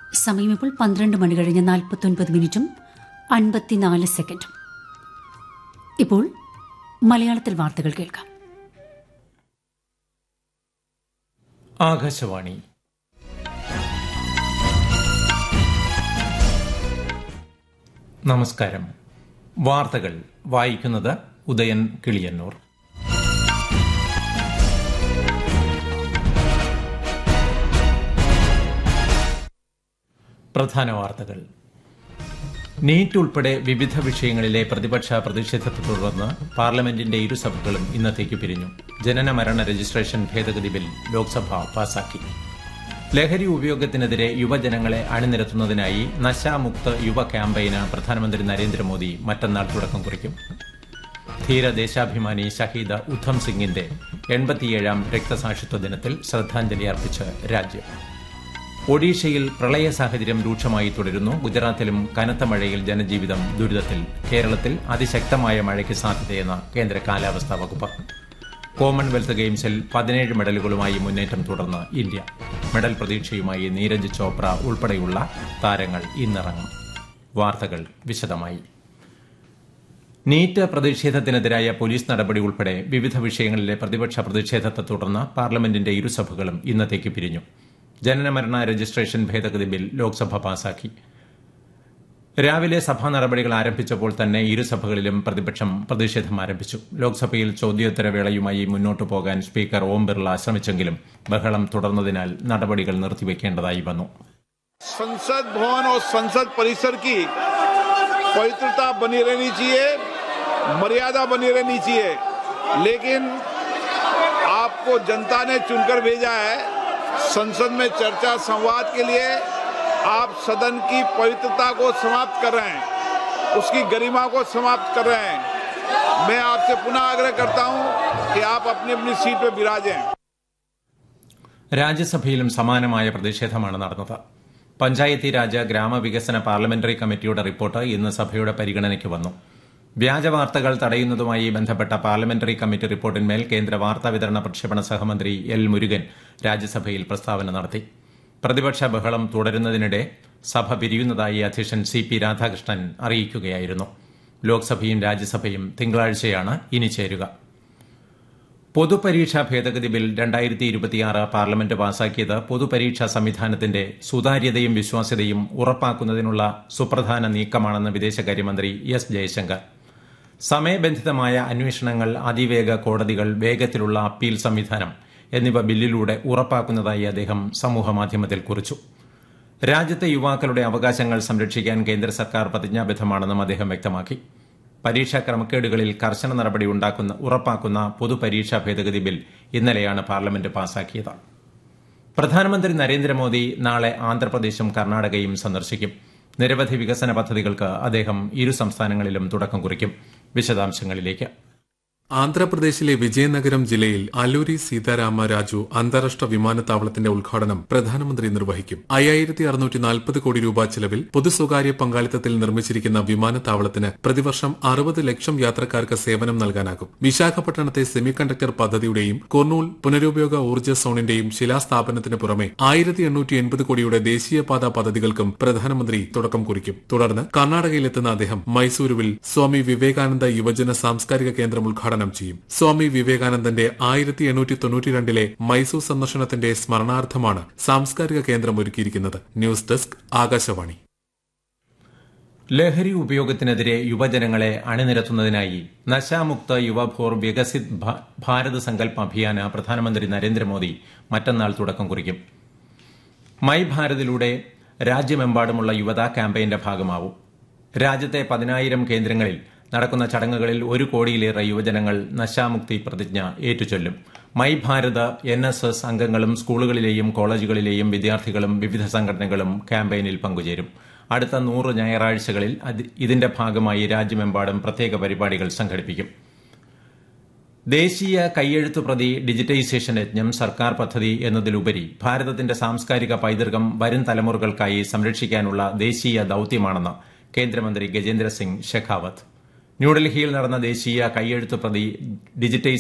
സമയം ഇപ്പോൾ പന്ത്രണ്ട് മണി കഴിഞ്ഞ് നാൽപ്പത്തൊൻപത് മിനിറ്റും അൻപത്തിനാല് സെക്കൻഡും ഇപ്പോൾ മലയാളത്തിൽ വാർത്തകൾ കേൾക്കാം ആകാശവാണി നമസ്കാരം വാർത്തകൾ വായിക്കുന്നത് ഉദയൻ കിളിയന്നൂർ പ്രധാന വാർത്തകൾ നീറ്റ് ഉൾപ്പെടെ വിവിധ വിഷയങ്ങളിലെ പ്രതിപക്ഷ പ്രതിഷേധത്തെ തുടർന്ന് പാർലമെന്റിന്റെ ഇരുസഭകളും ഇന്നത്തേക്ക് പിരിഞ്ഞു ജനന മരണ രജിസ്ട്രേഷൻ ഭേദഗതി ബിൽ ലോക്സഭ പാസാക്കി ലഹരി ഉപയോഗത്തിനെതിരെ യുവജനങ്ങളെ അണിനിരത്തുന്നതിനായി നശാമുക്ത് യുവ ക്യാമ്പയിന് പ്രധാനമന്ത്രി നരേന്ദ്രമോദി മറ്റന്നാൾ തുടക്കം കുറിക്കും ധീര ദേശാഭിമാനി ഷഹീദ് ഉദ്ധം സിംഗിന്റെ എൺപത്തിയേഴാം രക്തസാക്ഷിത്വ ദിനത്തിൽ ശ്രദ്ധാഞ്ജലി അർപ്പിച്ച് രാജ്യം ഒഡീഷയിൽ പ്രളയ സാഹചര്യം രൂക്ഷമായി തുടരുന്നു ഗുജറാത്തിലും കനത്ത മഴയിൽ ജനജീവിതം ദുരിതത്തിൽ കേരളത്തിൽ അതിശക്തമായ മഴയ്ക്ക് സാധ്യതയെന്ന് കേന്ദ്ര കാലാവസ്ഥാ വകുപ്പ് കോമൺവെൽത്ത് ഗെയിംസിൽ പതിനേഴ് മെഡലുകളുമായി മുന്നേറ്റം തുടർന്ന് ഇന്ത്യ മെഡൽ പ്രതീക്ഷയുമായി നീരജ് ചോപ്ര ഉൾപ്പെടെയുള്ള താരങ്ങൾ ഇന്നിറങ്ങും വാർത്തകൾ വിശദമായി നീറ്റ് പ്രതിഷേധത്തിനെതിരായ പോലീസ് നടപടി ഉൾപ്പെടെ വിവിധ വിഷയങ്ങളിലെ പ്രതിപക്ഷ പ്രതിഷേധത്തെ തുടർന്ന് പാർലമെന്റിന്റെ ഇരുസഭകളും ഇന്നത്തേക്ക് പിരിഞ്ഞു ജനനമരണ രജിസ്ട്രേഷൻ ഭേദഗതി ബിൽ ലോക്സഭ പാസാക്കി രാവിലെ സഭാ നടപടികൾ ആരംഭിച്ചപ്പോൾ തന്നെ ഇരുസഭകളിലും പ്രതിപക്ഷം പ്രതിഷേധം ആരംഭിച്ചു ലോക്സഭയിൽ ചോദ്യോത്തരവേളയുമായി മുന്നോട്ടു പോകാൻ സ്പീക്കർ ഓം ബിർള ശ്രമിച്ചെങ്കിലും ബഹളം തുടർന്നതിനാൽ നടപടികൾ നിർത്തിവെക്കേണ്ടതായി വന്നു संसद भवन और संसद परिसर की पवित्रता बनी रहनी चाहिए मर्यादा बनी रहनी चाहिए लेकिन आपको जनता ने चुनकर भेजा है संसद में चर्चा संवाद के लिए आप सदन की पवित्रता को समाप्त कर रहे हैं उसकी गरिमा को समाप्त कर रहे हैं मैं आपसे पुनः आग्रह करता हूं कि आप अपनी अपनी सीट पर विराजें രാജ്യസഭയിലും സമാനമായ പ്രതിഷേധമാണ് നടന്നത് പഞ്ചായത്തി രാജ് ഗ്രാമവികസന പാർലമെന്ററി കമ്മിറ്റിയുടെ റിപ്പോർട്ട് ഇന്ന് സഭയുടെ പരിഗണനയ്ക്ക് വന്നു വ്യാജവാർത്തകൾ തടയുന്നതുമായി ബന്ധപ്പെട്ട പാർലമെന്ററി കമ്മിറ്റി റിപ്പോർട്ടിന്മേൽ കേന്ദ്ര വാർത്താവിതരണ പ്രക്ഷേപണ സഹമന്ത്രി എൽ മുരുകൻ രാജ്യസഭയിൽ പ്രസ്താവന നടത്തി പ്രതിപക്ഷ ബഹളം തുടരുന്നതിനിടെ സഭ പിരിയുന്നതായി അധ്യക്ഷൻ സി പി രാധാകൃഷ്ണൻ അറിയിക്കുകയായിരുന്നു ലോക്സഭയും രാജ്യസഭയും തിങ്കളാഴ്ചയാണ് ഇനി ചേരുക പൊതുപരീക്ഷാ ഭേദഗതി ബിൽ രണ്ടായിരത്തി ഇരുപത്തിയാറ് പാർലമെന്റ് പാസാക്കിയത് പൊതുപരീക്ഷാ സംവിധാനത്തിന്റെ സുതാര്യതയും വിശ്വാസ്യതയും ഉറപ്പാക്കുന്നതിനുള്ള സുപ്രധാന നീക്കമാണെന്ന് വിദേശകാര്യമന്ത്രി എസ് ജയശങ്കർ സമയബന്ധിതമായ അന്വേഷണങ്ങൾ അതിവേഗ കോടതികൾ വേഗത്തിലുള്ള അപ്പീൽ സംവിധാനം എന്നിവ ബില്ലിലൂടെ ഉറപ്പാക്കുന്നതായി അദ്ദേഹം സമൂഹമാധ്യമത്തിൽ കുറിച്ചു രാജ്യത്തെ യുവാക്കളുടെ അവകാശങ്ങൾ സംരക്ഷിക്കാൻ കേന്ദ്ര സർക്കാർ പ്രതിജ്ഞാബദ്ധമാണെന്നും അദ്ദേഹം വ്യക്തമാക്കി പരീക്ഷാ ക്രമക്കേടുകളിൽ കർശന നടപടി ഉണ്ടാക്കുന്ന ഉറപ്പാക്കുന്ന പൊതുപരീക്ഷാ ഭേദഗതി ബിൽ ഇന്നലെയാണ് പാർലമെന്റ് പാസാക്കിയത് പ്രധാനമന്ത്രി നരേന്ദ്രമോദി നാളെ ആന്ധ്രാപ്രദേശും കർണാടകയും സന്ദർശിക്കും നിരവധി വികസന പദ്ധതികൾക്ക് അദ്ദേഹം ഇരു സംസ്ഥാനങ്ങളിലും തുടക്കം കുറിക്കും വിശദാംശങ്ങളിലേക്ക് ആന്ധ്രാപ്രദേശിലെ വിജയനഗരം ജില്ലയിൽ അല്ലൂരി സീതാരാമ രാജു അന്താരാഷ്ട്ര വിമാനത്താവളത്തിന്റെ ഉദ്ഘാടനം പ്രധാനമന്ത്രി നിർവഹിക്കും അയ്യായിരത്തി അറുന്നൂറ്റി നാൽപ്പത് കോടി രൂപ ചെലവിൽ പൊതു സ്വകാര്യ പങ്കാളിത്തത്തിൽ നിർമ്മിച്ചിരിക്കുന്ന വിമാനത്താവളത്തിന് പ്രതിവർഷം അറുപത് ലക്ഷം യാത്രക്കാർക്ക് സേവനം നൽകാനാകും വിശാഖപട്ടണത്തെ സെമി കണ്ടക്ടർ പദ്ധതിയുടെയും കുർണൂൽ പുനരുപയോഗ ഊർജ്ജ സോണിന്റെയും ശിലാസ്ഥാപനത്തിന് പുറമെ ആയിരത്തി എണ്ണൂറ്റി എൺപത് കോടിയുടെ ദേശീയപാത പദ്ധതികൾക്കും പ്രധാനമന്ത്രി തുടക്കം കുറിക്കും തുടർന്ന് കർണാടകയിലെത്തുന്ന അദ്ദേഹം മൈസൂരുവിൽ സ്വാമി വിവേകാനന്ദ യുവജന സാംസ്കാരിക കേന്ദ്രം ഉദ്ഘാടനം ഉദ്ഘാടനം ചെയ്യും സ്വാമി വിവേകാനന്ദന്റെ ആയിരത്തി എണ്ണൂറ്റി തൊണ്ണൂറ്റിരണ്ടിലെ മൈസൂർ സന്ദർശനത്തിന്റെ സ്മരണാർത്ഥമാണ് സാംസ്കാരിക കേന്ദ്രം ഒരുക്കിയിരിക്കുന്നത് ന്യൂസ് ഡെസ്ക് ആകാശവാണി ലഹരി ഉപയോഗത്തിനെതിരെ യുവജനങ്ങളെ അണിനിരത്തുന്നതിനായി നശാമുക്ത യുവഭോർ വികസിത് ഭാരത് സങ്കല്പ് അഭിയാന് പ്രധാനമന്ത്രി നരേന്ദ്രമോദി മറ്റന്നാൾ തുടക്കം കുറിക്കും മൈ ഭാരതിലൂടെ രാജ്യമെമ്പാടുമുള്ള യുവതാ ക്യാമ്പയിന്റെ ഭാഗമാവും രാജ്യത്തെ പതിനായിരം കേന്ദ്രങ്ങളിൽ നടക്കുന്ന ചടങ്ങുകളിൽ ഒരു കോടിയിലേറെ യുവജനങ്ങൾ നശാമുക്തി പ്രതിജ്ഞ ഏറ്റുചൊല്ലും my Bharat N S S അംഗങ്ങളും സ്കൂളുകളിലെയും കോളേജുകളിലെയും വിദ്യാർത്ഥികളും വിവിധ സംഘടനകളും ക്യാമ്പയിനിൽ പങ്കുചേരും അടുത്ത നൂറ് ഞായറാഴ്ചകളിൽ ഇതിന്റെ ഭാഗമായി രാജ്യമെമ്പാടും പ്രത്യേക പരിപാടികൾ സംഘടിപ്പിക്കും ദേശീയ കൈയെഴുത്തു പ്രതി ഡിജിറ്റൈസേഷൻ യജ്ഞം സർക്കാർ പദ്ധതി എന്നതിലുപരി ഭാരതത്തിന്റെ സാംസ്കാരിക പൈതൃകം വരും തലമുറകൾക്കായി സംരക്ഷിക്കാനുള്ള ദേശീയ ദൌത്യമാണെന്ന് കേന്ദ്രമന്ത്രി ഗജേന്ദ്ര സിംഗ് ഷെഖാവത്ത് ന്യൂഡൽഹിയിൽ നടന്ന ദേശീയ കൈയെഴുത്തു പ്രതി ഡിജിറ്റൈസ്